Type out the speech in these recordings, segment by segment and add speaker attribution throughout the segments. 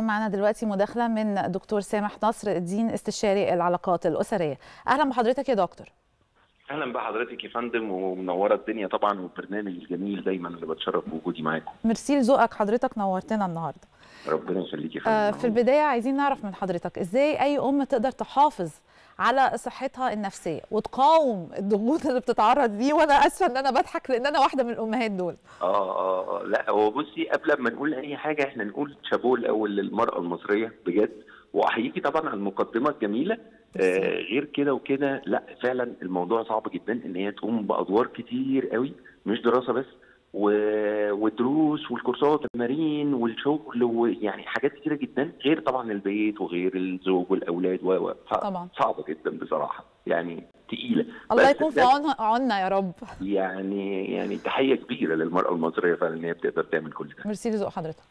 Speaker 1: معنا دلوقتي مداخله من دكتور سامح نصر الدين استشاري العلاقات الاسريه اهلا بحضرتك يا دكتور
Speaker 2: اهلا بحضرتك يا فندم ومنوره الدنيا طبعا والبرنامج الجميل دايما اللي بتشرف بوجودي معاكم
Speaker 1: ميرسي لذوقك حضرتك نورتنا النهارده
Speaker 2: ربنا يخليك يا فندم
Speaker 1: آه في البدايه عايزين نعرف من حضرتك ازاي اي ام تقدر تحافظ على صحتها النفسيه وتقاوم الضغوط اللي بتتعرض ليه وانا اسفه ان انا بضحك لان انا واحده من الامهات دول
Speaker 2: اه اه آه، لا هو بصي قبل ما نقول اي حاجه احنا نقول شابوه الاول للمراه المصريه بجد واحييكي طبعا على المقدمه الجميله آه غير كده وكده لا فعلا الموضوع صعب جدا ان هي تقوم بادوار كتير قوي مش دراسه بس و... والدروس والكورسات والتمارين والشغل ويعني حاجات كتيره جدا غير طبعا البيت وغير الزوج والاولاد و و ف-
Speaker 1: طبعا.
Speaker 2: صعبه جدا بصراحه يعني تقيله
Speaker 1: الله
Speaker 2: بس
Speaker 1: يكون في
Speaker 2: ده-
Speaker 1: عون- عوننا يا رب
Speaker 2: يعني يعني تحيه كبيره للمراه المصريه فعلا ان هي بتقدر تعمل كل ده
Speaker 1: ميرسي لذوق حضرتك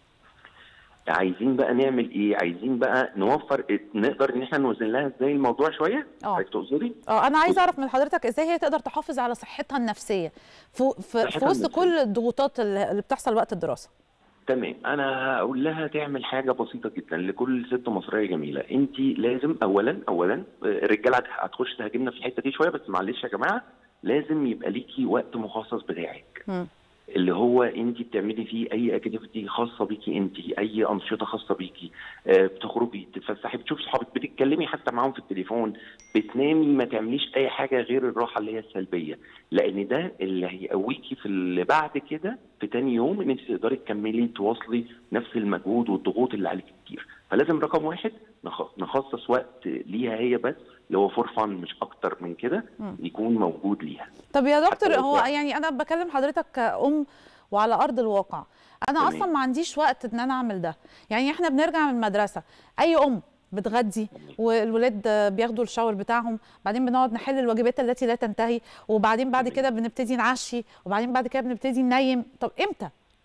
Speaker 2: عايزين بقى نعمل ايه عايزين بقى نوفر نقدر ان احنا نوزن لها ازاي الموضوع شويه
Speaker 1: اه.
Speaker 2: عايز تقصدي
Speaker 1: اه انا عايزه اعرف من حضرتك ازاي هي تقدر تحافظ على صحتها النفسيه في في, في
Speaker 2: صحتها
Speaker 1: وسط
Speaker 2: النفسية.
Speaker 1: كل الضغوطات اللي اللي بتحصل وقت الدراسه
Speaker 2: تمام انا هقول لها تعمل حاجه بسيطه جدا لكل ست مصريه جميله انت لازم اولا اولا آه، الرجاله هت- هتخش تهاجمنا في الحته دي شويه بس معلش يا جماعه لازم يبقى ليكي وقت مخصص بتاعك
Speaker 1: مم.
Speaker 2: اللي هو انت بتعملي فيه اي اكتيفيتي خاصه بيكي انت اي انشطه خاصه بيكي آه، بتخرجي تتفسحي بتشوفي صحابك بتتكلمي حتى معاهم في التليفون بتنامي ما تعمليش اي حاجه غير الراحه اللي هي السلبيه لان ده اللي هيقويكي في اللي بعد كده في تاني يوم ان انت تقدري تكملي تواصلي نفس المجهود والضغوط اللي عليك كتير فلازم رقم واحد نخ- نخصص وقت ليها هي بس اللي هو فور فن مش اكتر من كده
Speaker 1: مم.
Speaker 2: يكون موجود ليها
Speaker 1: طب يا دكتور
Speaker 2: حتى لو
Speaker 1: هو
Speaker 2: يعني.
Speaker 1: يعني انا بكلم حضرتك كأم وعلى ارض الواقع انا
Speaker 2: تمام.
Speaker 1: اصلا ما عنديش وقت ان انا اعمل ده يعني احنا بنرجع من المدرسه اي ام بتغدي والولاد بياخدوا الشاور بتاعهم بعدين بنقعد نحل الواجبات التي لا تنتهي وبعدين بعد
Speaker 2: تمام.
Speaker 1: كده بنبتدي نعشي وبعدين بعد كده بنبتدي ننيم طب امتى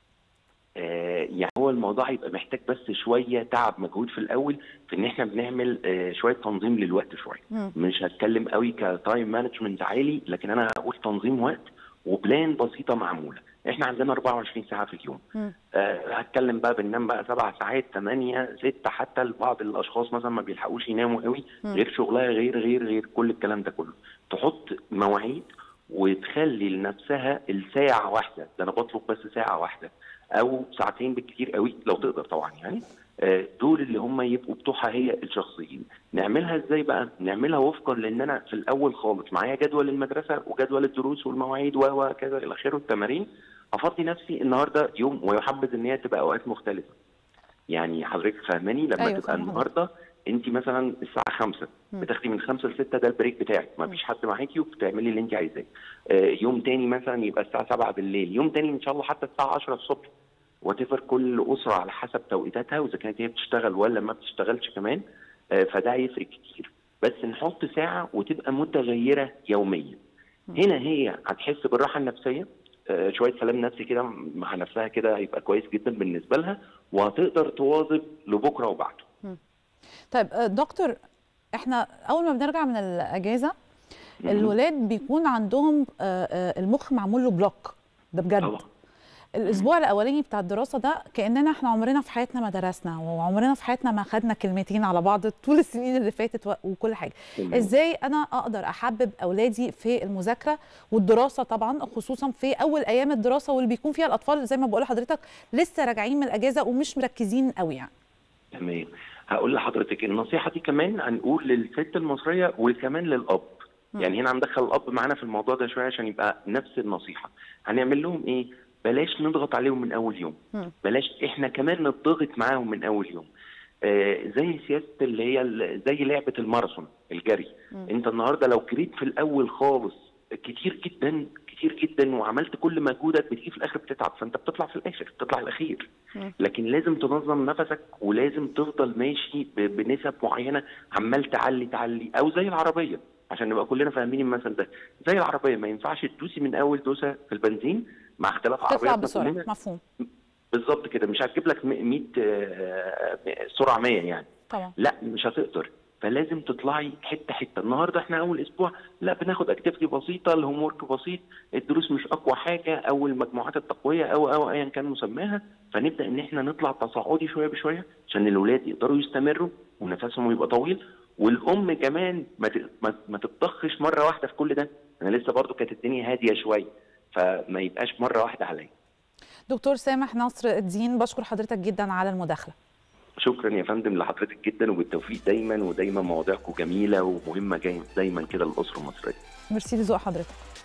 Speaker 2: آه، يعني هو الموضوع هيبقى محتاج بس شويه تعب مجهود في الاول في ان احنا بنعمل آه، شويه تنظيم للوقت شويه
Speaker 1: مم.
Speaker 2: مش هتكلم قوي كتايم مانجمنت عالي لكن انا هقول تنظيم وقت وبلان بسيطه معموله احنا عندنا 24 ساعه في اليوم
Speaker 1: مم.
Speaker 2: آه، هتكلم بقى بننام بقى سبع ساعات ثمانية ستة حتى لبعض الأشخاص مثلا ما بيلحقوش يناموا قوي
Speaker 1: مم.
Speaker 2: غير شغلها غير غير غير كل الكلام ده كله تحط مواعيد وتخلي لنفسها الساعة واحدة ده أنا بطلب بس ساعة واحدة أو ساعتين بالكتير قوي لو تقدر طبعا يعني آه، دول اللي هم يبقوا بتوعها هي الشخصيين نعملها ازاي بقى نعملها وفقا لان انا في الاول خالص معايا جدول المدرسه وجدول الدروس والمواعيد و- وكذا الى اخره التمارين افضي نفسي النهارده يوم ويحبذ ان هي تبقى اوقات مختلفه يعني حضرتك فاهماني لما
Speaker 1: أيوة،
Speaker 2: أيوة تبقى
Speaker 1: فاهمة
Speaker 2: النهارده انت مثلا الساعه 5
Speaker 1: مم.
Speaker 2: بتاخدي من 5 ل 6 ده البريك بتاعك ما فيش حد معاكي وبتعملي اللي انت عايزاه آه، يوم تاني مثلا يبقى الساعه 7 بالليل يوم تاني ان شاء الله حتى الساعه 10 الصبح وتفر كل اسره على حسب توقيتاتها واذا كانت هي بتشتغل ولا ما بتشتغلش كمان آه، فده هيفرق كتير بس نحط ساعه وتبقى متغيره يوميا هنا هي هتحس بالراحه النفسيه آه، شويه سلام نفسي كده مع نفسها كده هيبقى كويس جدا بالنسبه لها وهتقدر تواظب لبكره وبعده
Speaker 1: طيب آه، دكتور احنا اول ما بنرجع من الاجازه الولاد بيكون عندهم آه، آه، المخ معمول له بلوك ده بجد
Speaker 2: طبعا
Speaker 1: الاسبوع الاولاني بتاع الدراسه ده كاننا احنا عمرنا في حياتنا ما درسنا وعمرنا في حياتنا ما خدنا كلمتين على بعض طول السنين اللي فاتت و- وكل حاجه
Speaker 2: تمام.
Speaker 1: ازاي انا اقدر احبب اولادي في المذاكره والدراسه طبعا خصوصا في اول ايام الدراسه واللي بيكون فيها الاطفال زي ما بقول لحضرتك لسه راجعين من الاجازه ومش مركزين قوي يعني
Speaker 2: تمام هقول لحضرتك النصيحه دي كمان هنقول للست المصريه وكمان للاب يعني هنا هندخل الاب معانا في الموضوع ده شويه عشان يبقى نفس النصيحه هنعمل لهم ايه بلاش نضغط عليهم من اول يوم
Speaker 1: مم.
Speaker 2: بلاش احنا كمان نضغط معاهم من اول يوم آه زي سياسه اللي هي ال- زي لعبه الماراثون الجري
Speaker 1: مم.
Speaker 2: انت النهارده لو جريت في الاول خالص كتير جدا كتير جدا وعملت كل مجهودك بتيجي في الاخر بتتعب فانت بتطلع في الاخر بتطلع الاخير
Speaker 1: مم.
Speaker 2: لكن لازم تنظم نفسك ولازم تفضل ماشي ب- بنسب معينه عمال تعلي تعلي او زي العربيه عشان نبقى كلنا فاهمين المثل ده زي العربيه ما ينفعش تدوسي من اول دوسه في البنزين مع اختلاف
Speaker 1: تطلع
Speaker 2: عربياتنا
Speaker 1: بسرعه
Speaker 2: كلنا
Speaker 1: مفهوم
Speaker 2: بالظبط كده مش هتجيب لك 100 آه، سرعه 100 يعني
Speaker 1: طبعا
Speaker 2: لا مش هتقدر فلازم تطلعي حته حته النهارده احنا اول اسبوع لا بناخد اكتيفيتي بسيطه الهوم ورك بسيط الدروس مش اقوى حاجه او المجموعات التقويه او او ايا كان مسماها فنبدا ان احنا نطلع تصاعدي شويه بشويه عشان الاولاد يقدروا يستمروا ونفسهم يبقى طويل والام كمان ما ت- ما- ما تتضخش مره واحده في كل ده انا لسه برضو كانت الدنيا هاديه شويه فما يبقاش مره واحده عليا
Speaker 1: دكتور سامح نصر الدين بشكر حضرتك جدا على المداخله
Speaker 2: شكرا يا فندم لحضرتك جدا وبالتوفيق دايما ودايما مواضيعكم جميله ومهمه جاي- دايما كده للاسره المصريه
Speaker 1: ميرسي لذوق حضرتك